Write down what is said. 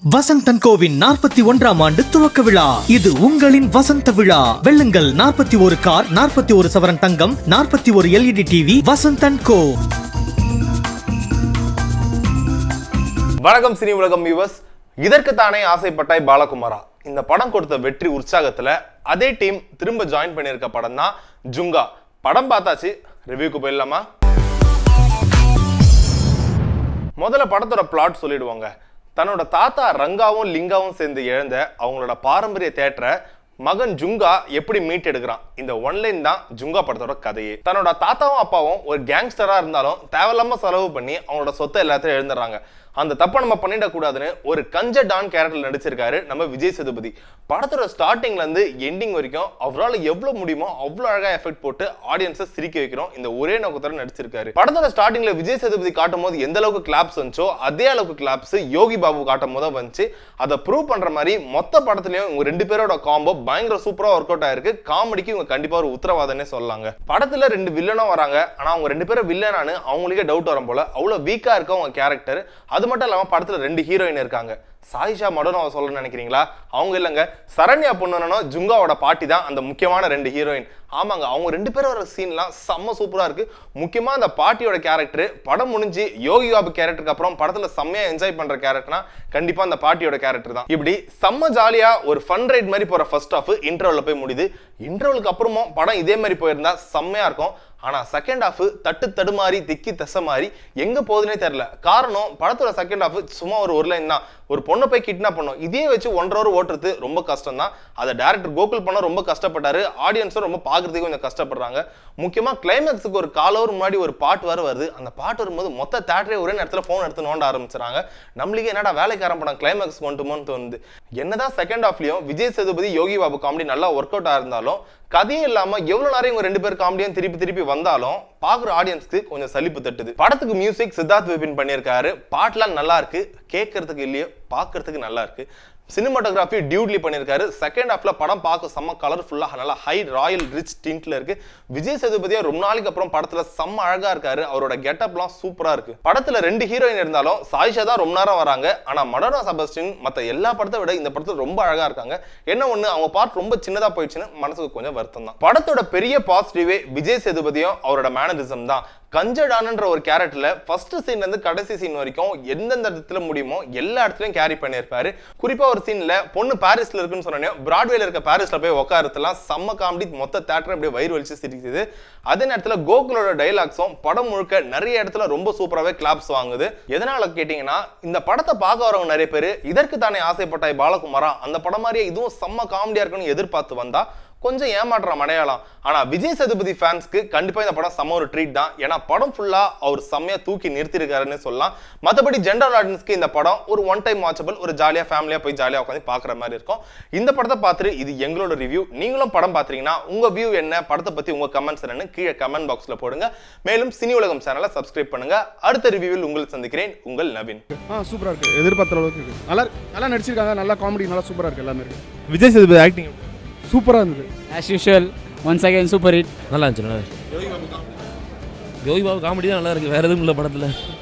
Vasanthan CoWIN நாற்பத்தி ஒன்றாம் ஆண்டு துவக்க விழா இது உங்களின் வசந்த விழா வெல்லுங்கள் நாற்பத்தி ஒரு கார் நாற்பத்தி ஒரு சவரன் தங்கம் நாற்பத்தி ஒரு எல்இடி டிவி வசந்தன் கோ வணக்கம் சினி உலகம் வியூவர்ஸ் இதற்குத்தானே ஆசைப்பட்டாய் பாலகுமாரா இந்த படம் கொடுத்த வெற்றி உற்சாகத்துல அதே டீம் திரும்ப ஜாயின் பண்ணியிருக்க படம் தான் ஜுங்கா படம் பார்த்தாச்சு ரிவ்யூக்கு போயிடலாமா முதல்ல படத்தோட பிளாட் சொல்லிடுவாங்க தன்னோட தாத்தா ரங்காவும் லிங்காவும் சேர்ந்து இழந்த அவங்களோட பாரம்பரிய தேட்டரை மகன் ஜுங்கா எப்படி மீட் எடுக்கிறான் இந்த ஒன்லைன் தான் ஜுங்கா படத்தோட கதையே தன்னோட தாத்தாவும் அப்பாவும் ஒரு கேங்ஸ்டரா இருந்தாலும் தேவையில்லாம செலவு பண்ணி அவங்களோட சொத்தை எல்லாத்தையும் எழுந்துடுறாங்க அந்த தப்பை நம்ம பண்ணிடக்கூடாதுன்னு ஒரு கஞ்ச டான் கேரக்டர் நடிச்சிருக்காரு நம்ம விஜய் சேதுபதி படத்தோட ஸ்டார்டிங்ல இருந்து எண்டிங் வரைக்கும் அவரால் எவ்வளவு முடியுமோ அவ்வளவு அழகா எஃபெக்ட் போட்டு ஆடியன்ஸை சிரிக்க வைக்கிறோம் இந்த ஒரே நோக்கத்தோட நடிச்சிருக்காரு படத்தோட ஸ்டார்டிங்ல விஜய் சேதுபதி காட்டும் போது எந்த அளவுக்கு கிளாப்ஸ் வந்துச்சோ அதே அளவுக்கு கிளாப்ஸ் யோகி பாபு காட்டும் போது வந்துச்சு அதை ப்ரூவ் பண்ற மாதிரி மொத்த படத்துலயும் இவங்க ரெண்டு பேரோட காம்போ பயங்கர சூப்பரா ஒர்க் அவுட் ஆயிருக்கு காமெடிக்கு இவங்க கண்டிப்பா ஒரு உத்தரவாதனே சொல்லலாங்க படத்துல ரெண்டு வில்லனும் வராங்க ஆனா அவங்க ரெண்டு பேரும் வில்லனானு அவங்களுக்கே டவுட் வரும் போல அவ்வளவு வீக்கா இருக்க அவங்க கேரக்டர் அது மட்டும் இல்லாம படத்துல ரெண்டு ஹீரோயின் இருக்காங்க சாயிஷா மடோனாவை சொல்லணும்னு நினைக்கிறீங்களா அவங்க இல்லைங்க சரண்யா பொண்ணுனோ ஜுங்காவோட பாட்டி தான் அந்த முக்கியமான ரெண்டு ஹீரோயின் ஆமாங்க அவங்க ரெண்டு பேரும் வர சீன்லாம் செம்ம சூப்பரா இருக்கு முக்கியமா அந்த பாட்டியோட கேரக்டர் படம் முடிஞ்சு யோகி பாபு கேரக்டருக்கு அப்புறம் படத்துல செம்மையா என்ஜாய் பண்ற கேரக்டர்னா கண்டிப்பா அந்த பாட்டியோட கேரக்டர் தான் இப்படி செம்ம ஜாலியா ஒரு ஃபன் ரைட் மாதிரி போற ஃபர்ஸ்ட் ஹாஃப் இன்டர்வல்ல போய் முடியுது இன்டர்வலுக்கு அப்புறமும் படம் இதே மாதிரி போயிருந்தா செம்மையா இருக்கும் ஆனா செகண்ட் ஹாஃப் தட்டு தடுமாறி திக்கி தசை மாறி எங்க போகுதுன்னே தெரியல காரணம் படத்தோட செகண்ட் ஹாஃப் சும்மா ஒரு ஒரு லைன் தான் ஒரு பொண்ணை போய் கிட்னாப் பண்ணும் இதே வச்சு ஒன்றரை ஹவர் ஓட்டுறது ரொம்ப கஷ்டம் தான் அதை டேரக்டர் கோகுல் பண்ண ரொம்ப கஷ்டப்பட்டாரு ஆடியன்ஸும் ரொம்ப பார்க்கறதுக்கு கொஞ்சம் கஷ்டப்படுறாங்க முக்கியமா கிளைமேக்ஸுக்கு ஒரு கால் ஹவர் முன்னாடி ஒரு பாட்டு வர வருது அந்த பாட்டு வரும்போது மொத்த தேட்டரே ஒரே நேரத்துல ஃபோன் எடுத்து நோண்ட ஆரம்பிச்சிடறாங்க நம்மளுக்கு என்னடா வேலைக்காரன் படம் கிளைமேக்ஸ் கொண்டுமோன்னு தோணுது என்னதான் செகண்ட் ஹாஃப்லயும் விஜய் சேதுபதி யோகி பாபு காமெடி நல்லா ஒர்க் அவுட் ஆயிருந்தாலும் கதையும் இல்லாம எவ்வளவு நேரம் இவங்க ரெண்டு பேர் காமெடியும் திருப்பி திருப்பி வந்தாலும் பாக்குற ஆடியன்ஸ்க்கு கொஞ்சம் சலிப்பு தட்டுது படத்துக்கு மியூசிக் சித்தார்த் விபின் பண்ணியிருக்காரு பாட்டுலாம் நல்லா இருக்கு கேட்கறதுக்கு இல்லையோ பார்க்கறதுக்கு நல்லா இருக்கு சினிமாட்டோகிராஃபி டியூட்லி பண்ணியிருக்காரு செகண்ட் ஹாஃப்ல படம் பார்க்க செம்ம கலர்ஃபுல்லாக நல்லா ஹை ராயல் ரிச் டிண்ட்ல இருக்கு விஜய் சேதுபதியா ரொம்ப நாளைக்கு அப்புறம் படத்துல செம்ம அழகா இருக்காரு அவரோட கெட்டப்லாம் சூப்பரா இருக்கு படத்துல ரெண்டு ஹீரோயின் இருந்தாலும் சாயிஷா தான் ரொம்ப நேரம் வராங்க ஆனா மடோனா செபஸ்டின் மத்த எல்லா படத்தை விட இந்த படத்துல ரொம்ப அழகா இருக்காங்க என்ன ஒண்ணு அவங்க பார்ட் ரொம்ப சின்னதா போயிடுச்சுன்னு மனசுக்கு கொஞ்சம் வருத்தம் தான் படத்தோட பெரிய பாசிட்டிவே விஜய் சேதுபதியும் அவரோட மேனரிசம் தான் கஞ்சடானன்ற ஒரு கேரக்டர்ல ஃபர்ஸ்ட் சீன்ல இருந்து கடைசி சீன் வரைக்கும் எந்தெந்த இடத்துல முடியுமோ எல்லா இடத்துலயும் கேரி பண்ணியிருப்பாரு குறிப்பா ஒரு சீன்ல பொண்ணு பாரிஸ்ல இருக்குன்னு சொன்னோன்னே பிராட்வேல இருக்க பாரிஸ்ல போய் உட்காரத்துலாம் செம்ம காமெடி மொத்த தேட்டர் அப்படியே வயிறு வலிச்சு சிரிக்குது அதே நேரத்துல கோகுலோட டைலாக்ஸும் படம் முழுக்க நிறைய இடத்துல ரொம்ப சூப்பராகவே கிளாப்ஸ் வாங்குது எதனால கேட்டீங்கன்னா இந்த படத்தை பார்க்க வரவங்க நிறைய பேர் இதற்கு தானே ஆசைப்பட்டாய் பாலகுமாரா அந்த படம் மாதிரியே இதுவும் செம்ம காமெடியா இருக்குன்னு எதிர்பார்த்து வந்தா கொஞ்சம் ஏமாற்றம் அடையாளம் ஆனா விஜய் சேதுபதி ஃபேன்ஸ்க்கு கண்டிப்பா இந்த படம் செம்ம ஒரு ட்ரீட் தான் ஏன்னா படம் ஃபுல்லா அவர் செம்மையா தூக்கி நிறுத்திருக்காருன்னு சொல்லலாம் மற்றபடி ஜென்ரல் ஆடியன்ஸ்க்கு இந்த படம் ஒரு ஒன் டைம் வாட்சபிள் ஒரு ஜாலியா ஃபேமிலியா போய் ஜாலியா உட்காந்து பாக்குற மாதிரி இருக்கும் இந்த படத்தை பார்த்துட்டு இது எங்களோட ரிவ்யூ நீங்களும் படம் பாத்தீங்கன்னா உங்க வியூ என்ன படத்தை பத்தி உங்க கமெண்ட்ஸ் என்னன்னு கீழே கமெண்ட் பாக்ஸ்ல போடுங்க மேலும் சினி உலகம் சேனலை சப்ஸ்கிரைப் பண்ணுங்க அடுத்த ரிவ்யூவில் உங்களை சந்திக்கிறேன் உங்கள் நவீன் ஆ சூப்பராக இருக்குது எதிர்பார்த்த அளவுக்கு இருக்குது நல்லா நல்லா நடிச்சிருக்காங்க நல்லா காமெடி நல்லா சூப்பராக இருக்குது எல்லாமே இருக்குது விஜய் சேதுபதி ஆக்டிங் சூப்பராக இருந்தது as usual once again super hit நல்லா இருந்துச்சு நல்லா யோகி பாபு காமெடி தான் நல்லா இருக்கு வேற எதுவும் இல்லை படத்தில்